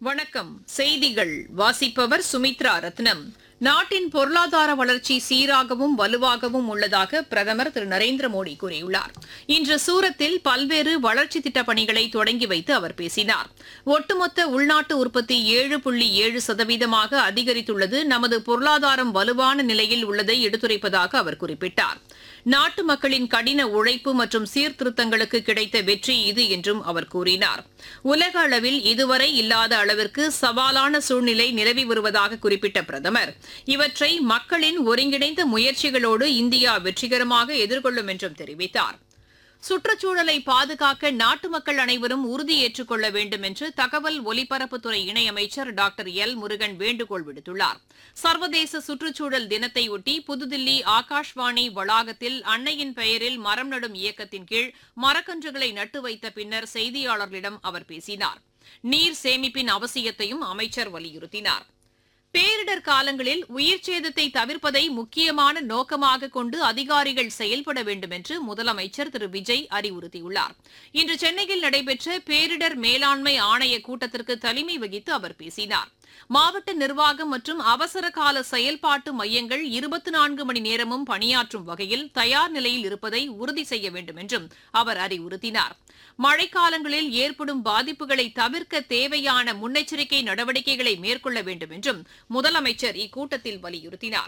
வணக்கம் செய்திகள் வாசிப்பவர் சுமித்ரா ரத்னம் நாட்டின் பொருளாதார வளர்ச்சி சீராகவும் வலுவாகவும் உள்ளதாக பிரதமர் திரு நரேந்திர மோடி கூறியுள்ளார் இன்று சூரத்தில் பல்வேறு வளர்ச்சி திட்டப் பணிகளை தொடங்கி வைத்து அவர் பேசினார் ஒட்டுமொத்த உள்நாட்டு உற்பத்தி ஏழு புள்ளி ஏழு சதவீதமாக அதிகரித்துள்ளது நமது பொருளாதாரம் வலுவான நிலையில் உள்ளதை எடுத்துரைப்பதாக அவர் குறிப்பிட்டார் நாட்டு மக்களின் கடின உழைப்பு மற்றும் சீர்திருத்தங்களுக்கு கிடைத்த வெற்றி இது என்றும் அவர் கூறினார் உலக அளவில் இதுவரை இல்லாத அளவிற்கு சவாலான சூழ்நிலை நிலவி வருவதாக குறிப்பிட்ட பிரதமர் இவற்றை மக்களின் ஒருங்கிணைந்த முயற்சிகளோடு இந்தியா வெற்றிகரமாக எதிர்கொள்ளும் என்றும் தெரிவித்தார் சுற்றுச்சூழலை பாதுகாக்க நாட்டு மக்கள் அனைவரும் உறுதியேற்றுக் கொள்ள வேண்டும் என்று தகவல் ஒலிபரப்புத்துறை இணையமைச்சர் டாக்டர் எல் முருகன் வேண்டுகோள் விடுத்துள்ளார் சர்வதேச சுற்றுச்சூழல் தினத்தையொட்டி புதுதில்லி ஆகாஷ்வாணி வளாகத்தில் அன்னையின் பெயரில் மரம் நடும் இயக்கத்தின் கீழ் மரக்கன்றுகளை நட்டு வைத்த பின்னர் செய்தியாளர்களிடம் அவர் பேசினார் நீர் சேமிப்பின் அவசியத்தையும் அமைச்சர் வலியுறுத்தினார் பேரிடர் காலங்களில் உயிர் சேதத்தை தவிர்ப்பதை முக்கியமான நோக்கமாக கொண்டு அதிகாரிகள் செயல்பட வேண்டும் என்று முதலமைச்சர் திரு விஜய் அறிவுறுத்தியுள்ளார் இன்று சென்னையில் நடைபெற்ற பேரிடர் மேலாண்மை ஆணைய கூட்டத்திற்கு தலைமை வகித்து அவர் பேசினார் மாவட்ட நிர்வாகம் மற்றும் அவசர கால செயல்பாட்டு மையங்கள் இருபத்தி நான்கு மணி நேரமும் பணியாற்றும் வகையில் தயார் நிலையில் இருப்பதை உறுதி செய்ய வேண்டும் என்றும் அவர் அறிவுறுத்தினார் மழைக்காலங்களில் ஏற்படும் பாதிப்புகளை தவிர்க்க தேவையான முன்னெச்சரிக்கை நடவடிக்கைகளை மேற்கொள்ள வேண்டும் என்றும் முதலமைச்சர் இக்கூட்டத்தில் வலியுறுத்தினார்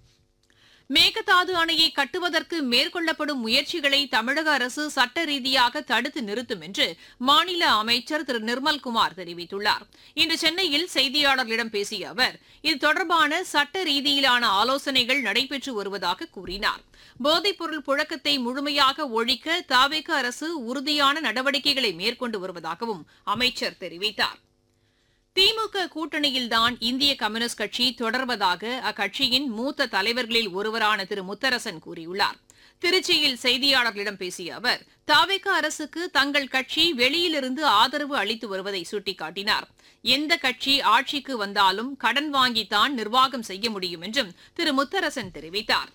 மேகதாது அணையை கட்டுவதற்கு மேற்கொள்ளப்படும் முயற்சிகளை தமிழக அரசு சட்ட ரீதியாக தடுத்து நிறுத்தும் என்று மாநில அமைச்சர் திரு நிர்மல்குமார் தெரிவித்துள்ளார் இன்று சென்னையில் செய்தியாளர்களிடம் பேசிய அவர் இது தொடர்பான சட்ட ரீதியிலான ஆலோசனைகள் நடைபெற்று வருவதாக கூறினார் போதைப்பொருள் புழக்கத்தை முழுமையாக ஒழிக்க தாவேக அரசு உறுதியான நடவடிக்கைகளை மேற்கொண்டு வருவதாகவும் அமைச்சர் தெரிவித்தார் திமுக கூட்டணியில்தான் இந்திய கம்யூனிஸ்ட் கட்சி தொடர்வதாக அக்கட்சியின் மூத்த தலைவர்களில் ஒருவரான திரு முத்தரசன் கூறியுள்ளார் திருச்சியில் செய்தியாளர்களிடம் பேசிய அவர் தாவேக அரசுக்கு தங்கள் கட்சி வெளியிலிருந்து ஆதரவு அளித்து வருவதை சுட்டிக்காட்டினார் எந்த கட்சி ஆட்சிக்கு வந்தாலும் கடன் வாங்கித்தான் நிர்வாகம் செய்ய முடியும் என்றும் திரு முத்தரசன் தெரிவித்தார்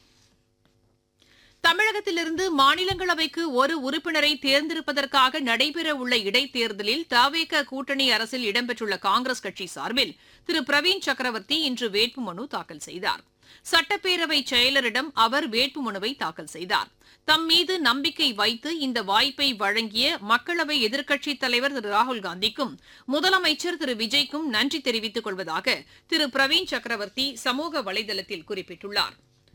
தமிழகத்திலிருந்து மாநிலங்களவைக்கு ஒரு உறுப்பினரை தேர்ந்தெடுப்பதற்காக நடைபெறவுள்ள இடைத்தேர்தலில் தவேக கூட்டணி அரசில் இடம்பெற்றுள்ள காங்கிரஸ் கட்சி சார்பில் திரு பிரவீன் சக்கரவர்த்தி இன்று வேட்புமனு தாக்கல் செய்தார் சட்டப்பேரவை செயலரிடம் அவர் வேட்புமனுவை தாக்கல் செய்தார் தம் மீது நம்பிக்கை வைத்து இந்த வாய்ப்பை வழங்கிய மக்களவை எதிர்க்கட்சித் தலைவர் திரு ராகுல் காந்திக்கும் முதலமைச்சர் திரு விஜய்க்கும் நன்றி தெரிவித்துக் கொள்வதாக திரு பிரவீன் சக்கரவர்த்தி சமூக வலைதளத்தில் குறிப்பிட்டுள்ளார்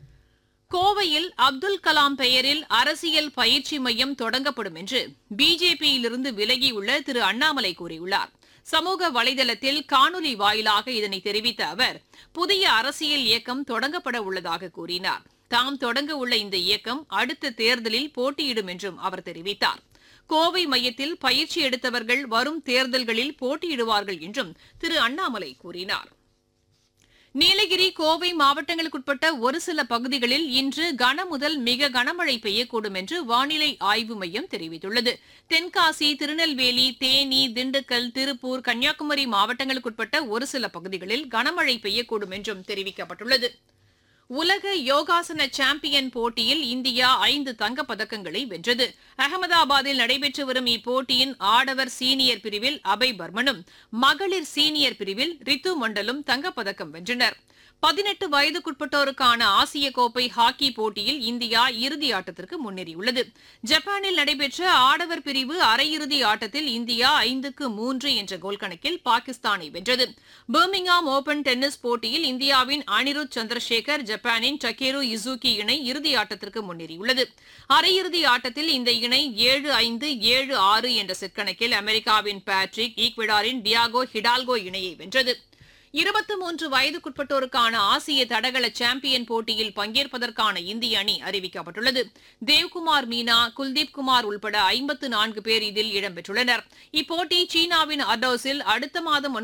கோவையில் அப்துல் கலாம் பெயரில் அரசியல் பயிற்சி மையம் தொடங்கப்படும் என்று பிஜேபியிலிருந்து விலகியுள்ள திரு அண்ணாமலை கூறியுள்ளார் சமூக வலைதளத்தில் காணொலி வாயிலாக இதனை தெரிவித்த அவர் புதிய அரசியல் இயக்கம் தொடங்கப்பட உள்ளதாக கூறினார் தாம் தொடங்க உள்ள இந்த இயக்கம் அடுத்த தேர்தலில் போட்டியிடும் என்றும் அவர் தெரிவித்தார் கோவை மையத்தில் பயிற்சி எடுத்தவர்கள் வரும் தேர்தல்களில் போட்டியிடுவார்கள் என்றும் திரு அண்ணாமலை கூறினார் நீலகிரி கோவை மாவட்டங்களுக்குட்பட்ட ஒரு சில பகுதிகளில் இன்று கனமுதல் மிக கனமழை பெய்யக்கூடும் என்று வானிலை ஆய்வு மையம் தெரிவித்துள்ளது தென்காசி திருநெல்வேலி தேனி திண்டுக்கல் திருப்பூர் கன்னியாகுமரி மாவட்டங்களுக்குட்பட்ட ஒரு சில பகுதிகளில் கனமழை பெய்யக்கூடும் என்றும் தெரிவிக்கப்பட்டுள்ளது உலக யோகாசன சாம்பியன் போட்டியில் இந்தியா ஐந்து தங்கப் பதக்கங்களை வென்றது அகமதாபாத்தில் நடைபெற்று வரும் இப்போட்டியின் ஆடவர் சீனியர் பிரிவில் அபய் பர்மனும் மகளிர் சீனியர் பிரிவில் ரித்து மண்டலும் தங்கப்பதக்கம் வென்றனர் பதினெட்டு வயதுக்குட்பட்டோருக்கான ஆசிய கோப்பை ஹாக்கி போட்டியில் இந்தியா இறுதி ஆட்டத்திற்கு முன்னேறியுள்ளது ஜப்பானில் நடைபெற்ற ஆடவர் பிரிவு அரையிறுதி ஆட்டத்தில் இந்தியா ஐந்துக்கு மூன்று என்ற கோல் கணக்கில் பாகிஸ்தானை வென்றது பர்மிங்ஹாம் ஓபன் டென்னிஸ் போட்டியில் இந்தியாவின் அனிருத் சந்திரசேகர் ஜப்பானின் டக்கேரு இசூகி இணை இறுதி ஆட்டத்திற்கு முன்னேறியுள்ளது அரையிறுதி ஆட்டத்தில் இந்த இணை ஏழு ஐந்து ஏழு ஆறு என்ற செட் கணக்கில் அமெரிக்காவின் பேட்ரிக் ஈக்வெடாரின் டியாகோ ஹிடால்கோ இணையை வென்றது இருபத்தி மூன்று வயதுக்குட்பட்டோருக்கான ஆசிய தடகள சாம்பியன் போட்டியில் பங்கேற்பதற்கான இந்திய அணி அறிவிக்கப்பட்டுள்ளது தேவ்குமார் மீனா குல்தீப் குமார் உள்பட ஐம்பத்து நான்கு பேர் இதில் இடம்பெற்றுள்ளனர் இப்போட்டி சீனாவின் அர்டோஸில் அடுத்த மாதம்